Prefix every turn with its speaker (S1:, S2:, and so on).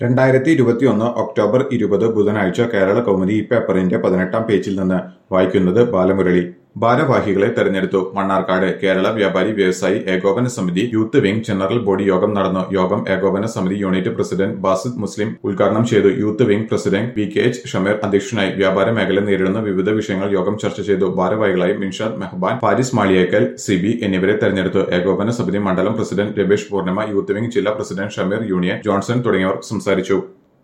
S1: രണ്ടായിരത്തി ഇരുപത്തിയൊന്ന് ഒക്ടോബർ ഇരുപത് ബുധനാഴ്ച കേരള കൗമുദി ഈ പേപ്പറിന്റെ പതിനെട്ടാം പേജിൽ നിന്ന് വായിക്കുന്നത് ബാലമുരളി ഭാരവാഹികളെ തെരഞ്ഞെടുത്തു മണ്ണാർക്കാട് കേരള വ്യാപാരി വ്യവസായി ഏകോപന സമിതി യൂത്ത് വിംഗ് ജനറൽ ബോഡി യോഗം നടന്നു യോഗം ഏകോപന സമിതി യൂണിറ്റ് പ്രസിഡന്റ് ബാസിദ് മുസ്ലിം ഉദ്ഘാടനം ചെയ്തു youth wing president P K H Shameer അധ്യക്ഷനായി വ്യാപാര മേഖല നേരിടുന്ന വിവിധ വിഷയങ്ങൾ യോഗം ചർച്ച ചെയ്തു ഭാരവാഹികളായി മിൻഷാദ് മെഹബാൻ പാരിസ് മാളിയേക്കൽ സിബി എന്നിവരെ തെരഞ്ഞെടുത്തു ഏകോപന സമിതി മണ്ഡലം president Ramesh Poornima youth wing ജില്ലാ പ്രസിഡന്റ് ഷമീർ യൂണിയൻ ജോൺസൺ തുടങ്ങിയവർ സംസാരിച്ചു